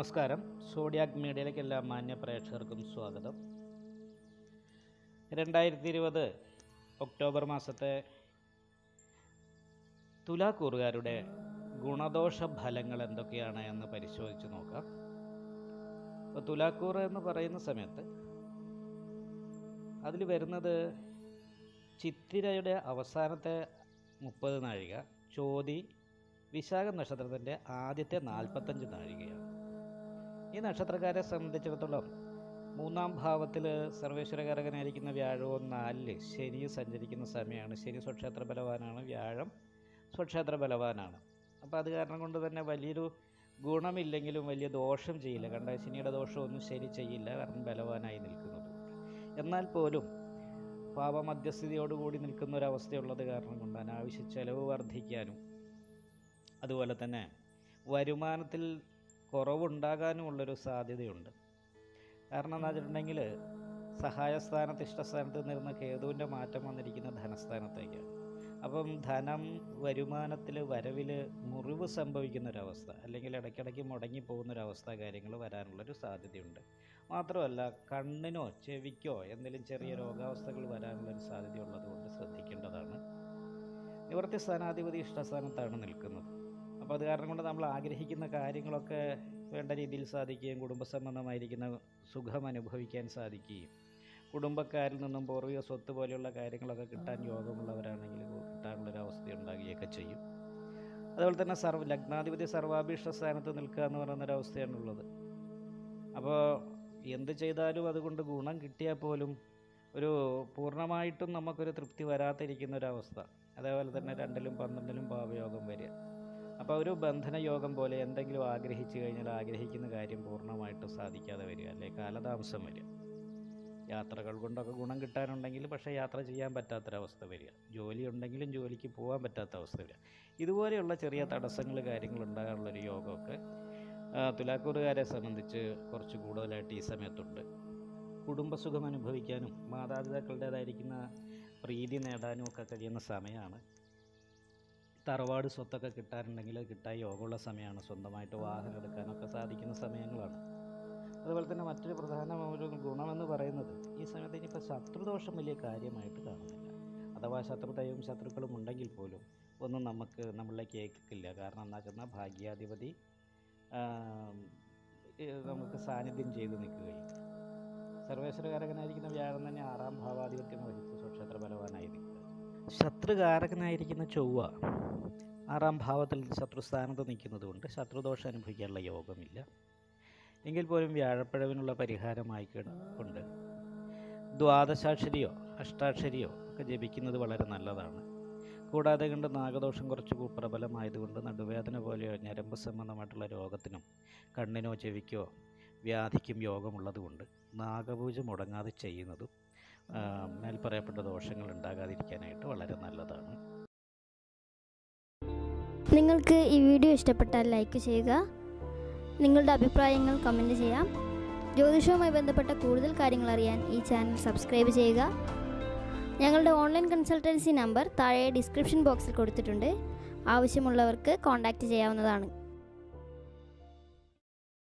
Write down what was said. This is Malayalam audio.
നമസ്കാരം സോഡിയാക് മീഡിയയിലേക്ക് എല്ലാ മാന്യ പ്രേക്ഷകർക്കും സ്വാഗതം രണ്ടായിരത്തി ഇരുപത് ഒക്ടോബർ മാസത്തെ തുലാക്കൂറുകാരുടെ ഗുണദോഷ ഫലങ്ങൾ എന്തൊക്കെയാണ് എന്ന് പരിശോധിച്ച് നോക്കാം അപ്പോൾ തുലാക്കൂറ് എന്ന് പറയുന്ന സമയത്ത് അതിൽ വരുന്നത് ചിത്തിരയുടെ അവസാനത്തെ മുപ്പത് നാഴിക ചോതി വിശാഖ നക്ഷത്രത്തിൻ്റെ ആദ്യത്തെ നാൽപ്പത്തഞ്ച് നാഴികയാണ് ഈ നക്ഷത്രക്കാരെ സംബന്ധിച്ചിടത്തോളം മൂന്നാം ഭാവത്തിൽ സർവേശ്വരകാരകനായിരിക്കുന്ന വ്യാഴവും നാലില് ശനി സഞ്ചരിക്കുന്ന സമയമാണ് ശനി സ്വക്ഷേത്ര ബലവാനാണ് വ്യാഴം സ്വക്ഷേത്ര ബലവാനാണ് അപ്പോൾ അത് കാരണം കൊണ്ട് തന്നെ വലിയൊരു ഗുണമില്ലെങ്കിലും വലിയ ദോഷം ചെയ്യില്ല കണ്ട ശനിയുടെ ദോഷമൊന്നും ശരി ചെയ്യില്ല കാരണം ബലവാനായി നിൽക്കുന്നത് എന്നാൽ പോലും പാപമധ്യസ്ഥിതിയോടുകൂടി നിൽക്കുന്ന ഒരവസ്ഥയുള്ളത് കാരണം കൊണ്ട് അനാവശ്യ ചെലവ് വർദ്ധിക്കാനും അതുപോലെ തന്നെ വരുമാനത്തിൽ കുറവുണ്ടാകാനുമുള്ളൊരു സാധ്യതയുണ്ട് കാരണം എന്താ വെച്ചിട്ടുണ്ടെങ്കിൽ സഹായസ്ഥാനത്ത് ഇഷ്ടസ്ഥാനത്ത് നിന്നിരുന്ന കേതുവിൻ്റെ മാറ്റം വന്നിരിക്കുന്ന ധനസ്ഥാനത്തേക്കാണ് അപ്പം ധനം വരുമാനത്തിൽ വരവിൽ മുറിവ് സംഭവിക്കുന്ന ഒരവസ്ഥ അല്ലെങ്കിൽ ഇടയ്ക്കിടയ്ക്ക് മുടങ്ങി പോകുന്നൊരവസ്ഥ കാര്യങ്ങൾ വരാനുള്ളൊരു സാധ്യതയുണ്ട് മാത്രമല്ല കണ്ണിനോ ചെവിക്കോ എന്തെങ്കിലും ചെറിയ രോഗാവസ്ഥകൾ വരാനുള്ളൊരു സാധ്യതയുള്ളത് കൊണ്ട് ശ്രദ്ധിക്കേണ്ടതാണ് നിവൃത്തി സ്ഥാനാധിപതി ഇഷ്ടസ്ഥാനത്താണ് നിൽക്കുന്നത് അപ്പോൾ അത് കാരണം കൊണ്ട് നമ്മൾ ആഗ്രഹിക്കുന്ന കാര്യങ്ങളൊക്കെ വേണ്ട രീതിയിൽ സാധിക്കുകയും കുടുംബസംബന്ധമായിരിക്കുന്ന സുഖം അനുഭവിക്കാൻ സാധിക്കുകയും കുടുംബക്കാരിൽ നിന്നും പൂർവിക സ്വത്ത് പോലെയുള്ള കാര്യങ്ങളൊക്കെ കിട്ടാൻ യോഗമുള്ളവരാണെങ്കിൽ കിട്ടാനുള്ളൊരു അവസ്ഥ ഉണ്ടാകുകയൊക്കെ ചെയ്യും അതുപോലെ തന്നെ സർവ ലഗ്നാധിപതി സർവാഭീഷ്ട സ്ഥാനത്ത് നിൽക്കുക എന്ന് പറയുന്നൊരവസ്ഥയാണുള്ളത് അപ്പോൾ എന്ത് ചെയ്താലും അതുകൊണ്ട് ഗുണം കിട്ടിയാൽ പോലും ഒരു പൂർണ്ണമായിട്ടും നമുക്കൊരു തൃപ്തി വരാതിരിക്കുന്ന ഒരവസ്ഥ അതേപോലെ തന്നെ രണ്ടിലും പന്ത്രണ്ടിലും ഭാവയോഗം വരിക അപ്പോൾ ഒരു ബന്ധന യോഗം പോലെ എന്തെങ്കിലും ആഗ്രഹിച്ചു കഴിഞ്ഞാൽ ആഗ്രഹിക്കുന്ന കാര്യം പൂർണ്ണമായിട്ട് സാധിക്കാതെ വരിക അല്ലെങ്കിൽ കാലതാമസം വരിക യാത്രകൾ കൊണ്ടൊക്കെ ഗുണം കിട്ടാനുണ്ടെങ്കിൽ പക്ഷേ യാത്ര ചെയ്യാൻ പറ്റാത്തൊരവസ്ഥ വരിക ജോലി ഉണ്ടെങ്കിലും ജോലിക്ക് പോകാൻ പറ്റാത്ത അവസ്ഥ വരിക ഇതുപോലെയുള്ള ചെറിയ തടസ്സങ്ങൾ കാര്യങ്ങൾ ഉണ്ടാകാനുള്ളൊരു യോഗമൊക്കെ ആ, തുലാക്കൂറുകാരെ സംബന്ധിച്ച് കുറച്ച് കൂടുതലായിട്ട് ഈ സമയത്തുണ്ട് കുടുംബസുഖം അനുഭവിക്കാനും മാതാപിതാക്കളുടേതായിരിക്കുന്ന പ്രീതി നേടാനും ഒക്കെ കഴിയുന്ന സമയമാണ് തറവാട് സ്വത്തൊക്കെ കിട്ടാനുണ്ടെങ്കിൽ അത് കിട്ടാൻ യോഗമുള്ള സമയമാണ് സ്വന്തമായിട്ട് വാഹനം എടുക്കാനൊക്കെ സാധിക്കുന്ന സമയങ്ങളാണ് അതുപോലെ തന്നെ മറ്റൊരു പ്രധാന ഒരു ഗുണമെന്ന് പറയുന്നത് ഈ സമയത്ത് ഇനിയിപ്പോൾ ശത്രുദോഷം വലിയ കാര്യമായിട്ട് കാണുന്നില്ല അഥവാ ശത്രുതയും ശത്രുക്കളും ഉണ്ടെങ്കിൽ പോലും ഒന്നും നമുക്ക് നമ്മളിലേക്ക് ഏൽക്കില്ല കാരണം എന്താ വെച്ചാൽ ഭാഗ്യാധിപതി ആ, ഈ നമുക്ക് സാന്നിധ്യം ചെയ്ത് നിൽക്കുകയും സർവേശ്വരകാരകനായിരിക്കുന്ന വ്യാഴം തന്നെ ആറാം ഭാവാധിപത്യം വഹിച്ച് സ്വക്ഷേത്ര ബലവാനായി നിൽക്കുക ശത്രുകാരകനായിരിക്കുന്ന ചൊവ്വ ആറാം ഭാവത്തിൽ ശത്രുസ്ഥാനത്ത് നിൽക്കുന്നത് കൊണ്ട് ശത്രുദോഷം അനുഭവിക്കാനുള്ള യോഗമില്ല എങ്കിൽ പോലും വ്യാഴപ്പിഴവിനുള്ള പരിഹാരമായി കൊണ്ട് ദ്വാദശാക്ഷരിയോ അഷ്ടാക്ഷരിയോ ഒക്കെ ജപിക്കുന്നത് വളരെ നല്ലതാണ് കൂടാതെ കണ്ട് നാഗദോഷം കുറച്ച് കൂ- പ്രബലമായതുകൊണ്ട് നടുവേദന പോലെയോ ഞരമ്പ് സംബന്ധമായിട്ടുള്ള രോഗത്തിനും കണ്ണിനോ ചെവിക്കോ വ്യാധിക്കും യോഗമുള്ളതുകൊണ്ട് നാഗപൂജ മുടങ്ങാതെ ചെയ്യുന്നതും ആ, മേൽപ്പറയപ്പെട്ട ദോഷങ്ങൾ ഉണ്ടാകാതിരിക്കാനായിട്ട് വളരെ നല്ലതാണ് നിങ്ങൾക്ക് ഈ വീഡിയോ ഇഷ്ടപ്പെട്ടാൽ ലൈക്ക് ചെയ്യുക നിങ്ങളുടെ അഭിപ്രായങ്ങൾ കമൻറ്റ് ചെയ്യാം ജ്യോതിഷവുമായി ബന്ധപ്പെട്ട കൂടുതൽ കാര്യങ്ങൾ അറിയാൻ ഈ ചാനൽ സബ്സ്ക്രൈബ് ചെയ്യുക ഞങ്ങളുടെ ഓൺലൈൻ കൺസൾട്ടൻസി നമ്പർ താഴെ ഡിസ്ക്രിപ്ഷൻ ബോക്സിൽ കൊടുത്തിട്ടുണ്ട് ആവശ്യമുള്ളവർക്ക് കോൺടാക്റ്റ് ചെയ്യാവുന്നതാണ്